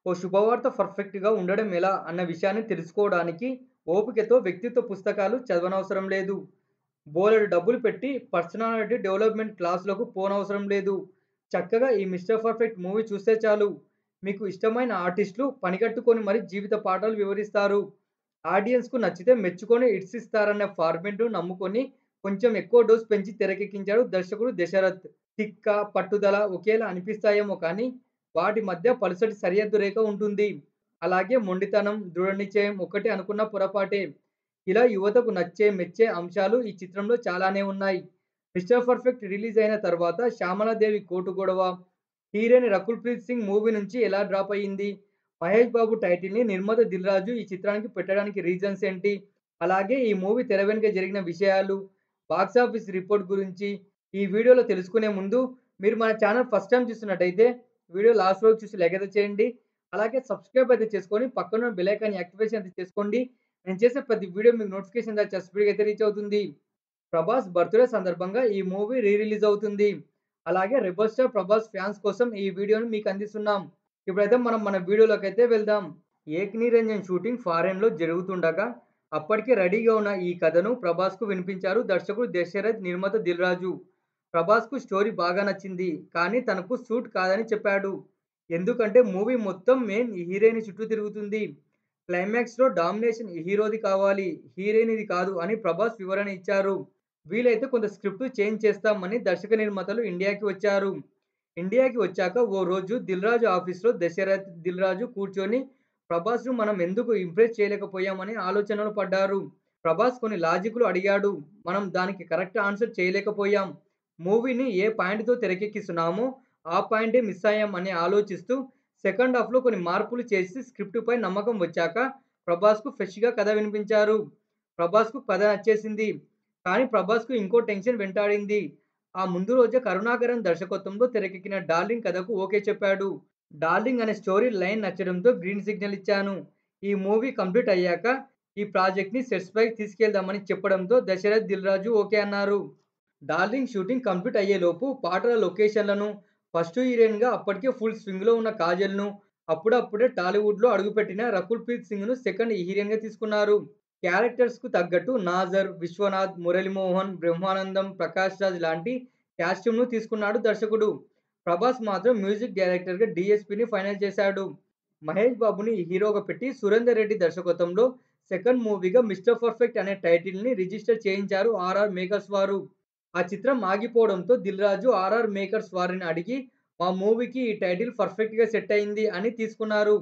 ఓ శుభవార్త పర్ఫెక్ట్‌గా ఉండడం ఎలా అన్న విషయాన్ని తెలుసుకోవడానికి ఓపికతో వ్యక్తిత్వ పుస్తకాలు చదవనవసరం లేదు. బోలెడు డబ్బులు పెట్టి పర్సనాలిటీ డెవలప్‌మెంట్ క్లాసులకు పోనవసరం లేదు. చక్కగా ఈ 'మిస్టర్ పర్ఫెక్ట్' మూవీ చూస్తే చాలు. మీకు ఇష్టమైన ఆర్టిస్టులు పనిగట్టుకొని మరీ జీవిత పాఠాలు వివరిస్తారు. ఆడియన్స్‌కు నచ్చితే మెచ్చుకొని హిట్స్ ఇస్తారన్న ఫార్మాట్‌ను నమ్ముకొని కొంచెం ఎక్కువ డోస్ పెంచి తెరకెక్కించాడు దర్శకుడు దశరథ్. తిక్క, పట్టుదల ఒకేలా అనిపిస్తాయేమో కానీ వాటి మధ్య పలుచటి సరిహద్దు రేఖ ఉంటుంది. అలాగే మొండితనం, దృఢనిశ్చయం ఒక్కటే అనుకున్నా పొరపాటే. ఇలా యువతకు నచ్చే, మెచ్చే అంశాలు ఈ చిత్రంలో చాలానే ఉన్నాయి. 'మిస్టర్ పర్ఫెక్ట్' రిలీజ్ అయిన తర్వాత 'శ్యామలాదేవి కోర్టు గొడవ', హీరోయిన్ రకుల్ ప్రీత్ సింగ్ మూవీ నుంచి ఎలా డ్రాప్ అయింది? మహేష్ బాబు టైటిల్‌ని నిర్మాత దిల్ రాజు ఈ చిత్రానికి పెట్టడానికి రీజన్స్ ఏంటి? అలాగే ఈ మూవీ తెర వెనుక జరిగిన విషయాలు, బాక్సాఫీస్ రిపోర్ట్ గురించి ఈ వీడియోలో తెలుసుకునే ముందు మీరు మన ఛానల్ ఫస్ట్ టైమ్ చూస్తున్నట్టయితే వీడియో లాస్ట్ వరకు చూసి లైక్ అయితే చేయండి. అలాగే సబ్స్క్రైబ్ అయితే చేసుకొని పక్కనున్న బెల్ ఐకాన్ యాక్టివేషన్ అయితే చేసుకోండి. నేను చేసే ప్రతి వీడియో మీకు నోటిఫికేషన్ ద్వారా చాలా స్పీడ్‌గా అయితే రీచ్ అవుతుంది. ప్రభాస్ బర్త్‌డే సందర్భంగా ఈ మూవీ రీ రిలీజ్ అవుతుంది. అలాగే రెబెల్ స్టార్ ప్రభాస్ ఫ్యాన్స్ కోసం ఈ వీడియోని మీకు అందిస్తున్నాం. ఇప్పుడైతే మనం మన వీడియోలోకైతే వెళ్దాం. 'ఏక్ నిరంజన్' షూటింగ్ ఫారెన్‌లో జరుగుతుండగా అప్పటికే రెడీగా ఉన్న ఈ కథను ప్రభాస్‌కు వినిపించారు దర్శకుడు దశరథ్, నిర్మాత దిల్ రాజు. ప్రభాస్‌కు స్టోరీ బాగా నచ్చింది. కానీ తనకు సూట్ కాదని చెప్పాడు. ఎందుకంటే మూవీ మొత్తం మెయిన్ హీరోయిన్ చుట్టూ తిరుగుతుంది. క్లైమాక్స్‌లో డామినేషన్ హీరోది కావాలి, హీరోయిన్‌ది కాదు అని ప్రభాస్ వివరణ ఇచ్చారు. వీలైతే కొంత స్క్రిప్ట్ చేంజ్ చేస్తామని దర్శక నిర్మాతలు ఇండియాకి వచ్చారు. ఇండియాకి వచ్చాక ఓ రోజు దిల్ రాజు ఆఫీస్‌లో దశరథ్, దిల్ రాజు కూర్చొని ప్రభాస్‌ను మనం ఎందుకు ఇంప్రెస్ చేయలేకపోయాం అని ఆలోచనలో పడ్డారు. ప్రభాస్ కొన్ని లాజిక్‌లు అడిగాడు. మనం దానికి కరెక్ట్ ఆన్సర్ చేయలేకపోయాం. మూవీని ఏ పాయింట్‌తో తెరకెక్కిస్తున్నామో ఆ పాయింటే మిస్ అయ్యాం అని ఆలోచిస్తూ సెకండ్ హాఫ్‌లో కొన్ని మార్పులు చేసి స్క్రిప్ట్‌పై నమ్మకం వచ్చాక ప్రభాస్‌కు ఫ్రెష్‌గా కథ వినిపించారు. ప్రభాస్‌కు కథ నచ్చేసింది. కానీ ప్రభాస్‌కు ఇంకో టెన్షన్ వెంటాడింది. ఆ ముందు రోజే కరుణాకరన్ దర్శకత్వంలో తెరకెక్కిన 'డార్లింగ్' కథకు ఓకే చెప్పాడు. 'డార్లింగ్' అనే స్టోరీ లైన్ నచ్చడంతో గ్రీన్ సిగ్నల్ ఇచ్చాను. ఈ మూవీ కంప్లీట్ అయ్యాక ఈ ప్రాజెక్ట్‌ని సెట్స్ పైకి తీసుకెళ్దామని చెప్పడంతో దశరథ్, దిల్ రాజు ఓకే అన్నారు. 'డార్లింగ్' షూటింగ్ కంప్లీట్ అయ్యేలోపు పాటల లొకేషన్లను, ఫస్ట్ హీరోయిన్‌గా అప్పటికే ఫుల్ స్వింగ్‌లో ఉన్న కాజల్‌ను, అప్పుడప్పుడే టాలీవుడ్‌లో అడుగుపెట్టిన రకుల్ ప్రీత్ సింగ్‌ను సెకండ్ హీరోయిన్‌గా తీసుకున్నారు. క్యారెక్టర్స్‌కు తగ్గట్టు నాజర్, విశ్వనాథ్, మురళీమోహన్, బ్రహ్మానందం, ప్రకాష్ రాజ్ లాంటి కాస్ట్యూమ్‌ను తీసుకున్నాడు దర్శకుడు. ప్రభాస్ మాత్రం మ్యూజిక్ డైరెక్టర్‌గా డీఎస్పీని ఫైనల్ చేశాడు. మహేష్ బాబుని హీరోగా పెట్టి సురేందర్ రెడ్డి దర్శకత్వంలో సెకండ్ మూవీగా 'మిస్టర్ పర్ఫెక్ట్' అనే టైటిల్‌ని రిజిస్టర్ చేయించారు ఆర్ఆర్ మేకర్స్ వారు. ఆ చిత్రం ఆగిపోవడంతో దిల్ రాజు ఆర్ఆర్ మేకర్స్ వారిని అడిగి మా మూవీకి ఈ టైటిల్ పర్ఫెక్ట్‌గా సెట్ అయింది అని తీసుకున్నారు.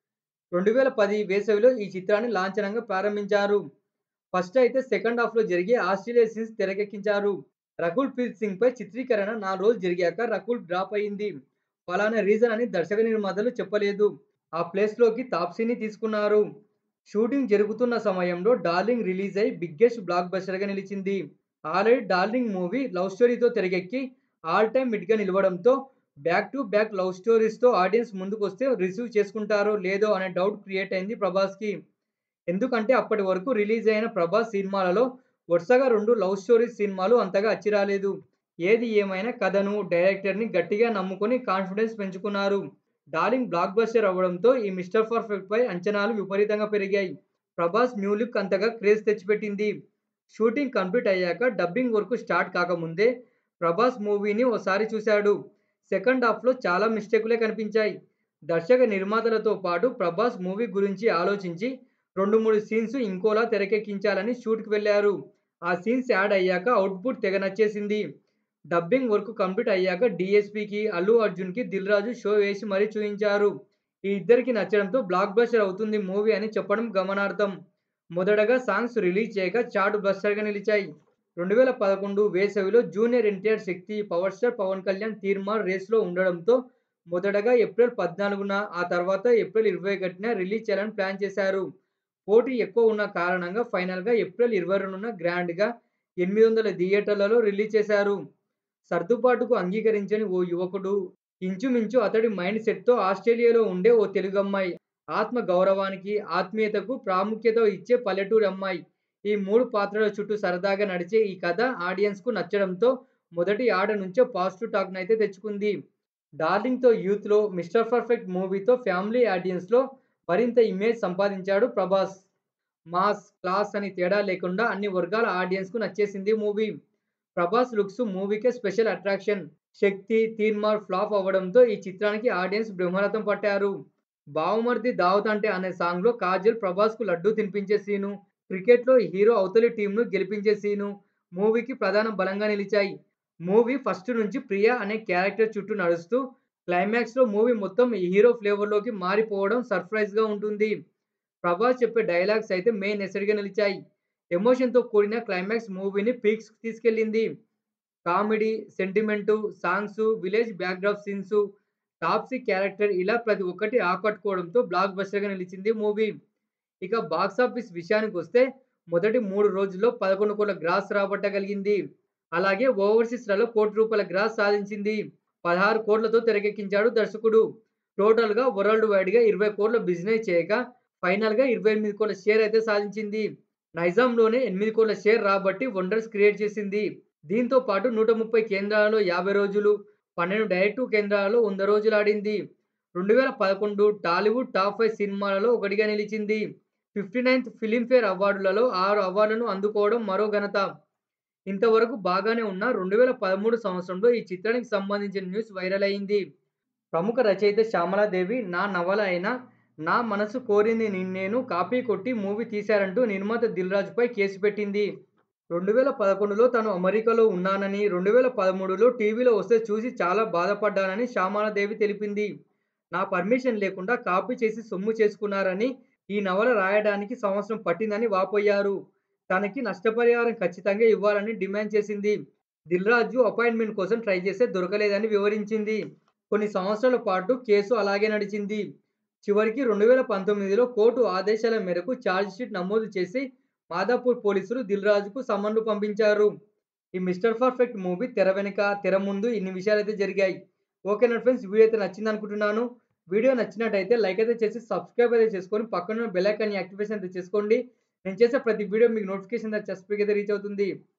2010 వేసవిలో ఈ చిత్రాన్ని లాంఛనంగా ప్రారంభించారు. ఫస్ట్ అయితే సెకండ్ హాఫ్‌లో జరిగే ఆస్ట్రేలియా సీన్స్ తెరకెక్కించారు. రకుల్ ప్రీత్ సింగ్‌పై చిత్రీకరణ నాలుగు రోజులు జరిగాక రకుల్ డ్రాప్ అయింది. ఫలానా రీజన్ అని దర్శక నిర్మాతలు చెప్పలేదు. ఆ ప్లేస్‌లోకి తాప్సీని తీసుకున్నారు. షూటింగ్ జరుగుతున్న సమయంలో 'డార్లింగ్' రిలీజ్ అయి బిగ్గెస్ట్ బ్లాక్ బస్టర్‌గా నిలిచింది. ఆల్రెడీ 'డార్లింగ్' మూవీ లవ్ స్టోరీతో తెరకెక్కి ఆల్ టైమ్ హిట్‌గా నిలవడంతో బ్యాక్ టు బ్యాక్ లవ్ స్టోరీస్‌తో ఆడియన్స్ ముందుకొస్తే రిసీవ్ చేసుకుంటారో లేదో అనే డౌట్ క్రియేట్ అయింది ప్రభాస్‌కి. ఎందుకంటే అప్పటి వరకు రిలీజ్ అయిన ప్రభాస్ సినిమాలలో వరుసగా రెండు లవ్ స్టోరీస్ సినిమాలు అంతగా అచ్చిరాలేదు. ఏది ఏమైనా కథను, డైరెక్టర్‌ని గట్టిగా నమ్ముకొని కాన్ఫిడెన్స్ పెంచుకున్నారు. 'డార్లింగ్' బ్లాక్ బస్టర్ అవ్వడంతో ఈ 'మిస్టర్ పర్ఫెక్ట్'పై అంచనాలు విపరీతంగా పెరిగాయి. ప్రభాస్ న్యూ లుక్ అంతగా క్రేజ్ తెచ్చిపెట్టింది. షూటింగ్ కంప్లీట్ అయ్యాక డబ్బింగ్ వర్క్ స్టార్ట్ కాకముందే ప్రభాస్ మూవీని ఓసారి చూశాడు. సెకండ్ హాఫ్‌లో చాలా మిస్టేకులే కనిపించాయి. దర్శక నిర్మాతలతో పాటు ప్రభాస్ మూవీ గురించి ఆలోచించి రెండు మూడు సీన్స్ ఇంకోలా తెరకెక్కించాలని షూట్‌కి వెళ్లారు. ఆ సీన్స్ యాడ్ అయ్యాక అవుట్‌పుట్ తెగ నచ్చేసింది. డబ్బింగ్ వర్క్ కంప్లీట్ అయ్యాక డీఎస్పీకి, అల్లు అర్జున్‌కి దిల్ రాజు షో వేసి మరీ చూయించారు. ఈ ఇద్దరికీ నచ్చడంతో బ్లాక్ బస్టర్ అవుతుంది మూవీ అని చెప్పడం గమనార్హం. మొదటగా సాంగ్స్ రిలీజ్ చేయగా చార్ట్ బస్టర్‌గా నిలిచాయి. 2011 వేసవిలో junior NTR 'Shakti', power star Pawan Kalyan 'Teenmaar' రేస్‌లో ఉండడంతో మొదటగా ఏప్రిల్ 14న ఆ తర్వాత ఏప్రిల్ 21న రిలీజ్ చేయాలని ప్లాన్ చేశారు. పోటీ ఎక్కువ ఉన్న కారణంగా ఫైనల్‌గా ఏప్రిల్ 22న గ్రాండ్‌గా 800 థియేటర్లలో రిలీజ్ చేశారు. సర్దుబాటుకు అంగీకరించని ఓ యువకుడు, ఇంచుమించు అతడి మైండ్ సెట్‌తో ఆస్ట్రేలియాలో ఉండే ఓ తెలుగమ్మాయి, ఆత్మ గౌరవానికి, ఆత్మీయతకు ప్రాముఖ్యత ఇచ్చే పల్లెటూరి అమ్మాయి ఈ మూడు పాత్రల చుట్టూ సరదాగా నడిచే ఈ కథ ఆడియన్స్‌కు నచ్చడంతో మొదటి ఆట నుంచే పాజిటివ్ టాక్‌నైతే తెచ్చుకుంది. 'డార్లింగ్'తో యూత్‌లో, 'మిస్టర్ పర్ఫెక్ట్' మూవీతో ఫ్యామిలీ ఆడియన్స్‌లో మరింత ఇమేజ్ సంపాదించాడు ప్రభాస్. మాస్, క్లాస్ అని తేడా లేకుండా అన్ని వర్గాల ఆడియన్స్‌కు నచ్చేసింది మూవీ. ప్రభాస్ లుక్స్ మూవీకే special attraction. 'Shakti', 'Teenmaar' flop అవ్వడంతో ఈ చిత్రానికి ఆడియన్స్ బ్రహ్మరథం పట్టారు. 'బావమరిది దావత్ అంటే' అనే సాంగ్‌లో కాజల్ ప్రభాస్‌కు లడ్డూ తినిపించే సీను, క్రికెట్‌లో హీరో అవతలి టీమ్‌ను గెలిపించే సీను మూవీకి ప్రధాన బలంగా నిలిచాయి. మూవీ ఫస్ట్ నుంచి ప్రియా అనే క్యారెక్టర్ చుట్టూ నడుస్తూ క్లైమాక్స్‌లో మూవీ మొత్తం హీరో ఫ్లేవర్‌లోకి మారిపోవడం సర్ప్రైజ్‌గా ఉంటుంది. ప్రభాస్ చెప్పే డైలాగ్స్ అయితే మెయిన్ ఎసెట్‌గా నిలిచాయి. ఎమోషన్‌తో కూడిన క్లైమాక్స్ మూవీని పీక్స్‌కి తీసుకెళ్లింది. కామెడీ, సెంటిమెంటు, సాంగ్సు, విలేజ్ బ్యాక్‌డ్రాప్ సీన్సు, తాప్సీ క్యారెక్టర్ ఇలా ప్రతి ఒక్కటి ఆకట్టుకోవడంతో బ్లాక్ బస్టర్‌గా నిలిచింది మూవీ. ఇక బాక్సాఫీస్ విషయానికొస్తే మొదటి 3 రోజుల్లో 11,00,00,000 గ్రాస్ రాబట్టగలిగింది. అలాగే ఓవర్సీస్‌లలో కోటి రూపాయల గ్రాస్ సాధించింది. 16 కోట్లతో తెరకెక్కించాడు దర్శకుడు. టోటల్‌గా వరల్డ్ వైడ్‌గా 20 కోట్ల బిజినెస్ చేయగా ఫైనల్‌గా 28 కోట్ల షేర్ అయితే సాధించింది. నైజాంలోనే 8 కోట్ల షేర్ రాబట్టి వండర్స్ క్రియేట్ చేసింది. దీంతో పాటు 130 కేంద్రాలలో 50 రోజులు, 12 డైరెక్ట్ కేంద్రాలలో 100 రోజులు ఆడింది. 2011 టాలీవుడ్ టాప్ 5 సినిమాలలో ఒకటిగా నిలిచింది. 59థ్ ఫిల్మ్‌ఫేర్ అవార్డులలో 6 అవార్డులను అందుకోవడం మరో ఘనత. ఇంతవరకు బాగానే ఉన్నా 2013 సంవత్సరంలో ఈ చిత్రానికి సంబంధించిన న్యూస్ వైరల్ అయింది. ప్రముఖ రచయిత శ్యామలాదేవి నా నవల అయిన 'నా మనసు కోరింది నిన్నే'ను కాపీ కొట్టి మూవీ తీశారంటూ నిర్మాత దిల్‌రాజుపై కేసు పెట్టింది. 2011లో తాను అమెరికాలో ఉన్నానని, 2013లో టీవీలో వస్తే చూసి చాలా బాధపడ్డానని శ్యామలాదేవి తెలిపింది. నా పర్మిషన్ లేకుండా కాపీ చేసి సొమ్ము చేసుకున్నారని, ఈ నవల రాయడానికి సంవత్సరం పట్టిందని వాపోయారు. తనకి నష్టపరిహారం ఖచ్చితంగా ఇవ్వాలని డిమాండ్ చేసింది. దిల్‌రాజు అపాయింట్‌మెంట్ కోసం ట్రై చేస్తే దొరకలేదని వివరించింది. కొన్ని సంవత్సరాల పాటు కేసు అలాగే నడిచింది. చివరికి 2019లో కోర్టు ఆదేశాల మేరకు ఛార్జ్‌షీట్ నమోదు చేసి మాదాపూర్ పోలీసులు దిల్‌రాజుకు సమన్లు పంపించారు. ఈ 'మిస్టర్ పర్ఫెక్ట్' మూవీ తెర వెనుక, తెర ముందు ఇన్ని విషయాలైతే జరిగాయి. ఓకేనా ఫ్రెండ్స్ వీడియో అయితే నచ్చిందనుకుంటున్నాను. వీడియో నచ్చినట్టయితే లైక్ అయితే చేసి సబ్స్క్రైబ్ అయితే చేసుకొని పక్కనున్న బెల్ ఐకాన్‌ని యాక్టివేషన్ అయితే చేసుకోండి. నేను చేసే ప్రతి వీడియో మీకు నోటిఫికేషన్ ద్వారా చెస్ట్ అయితే రీచ్ అవుతుంది.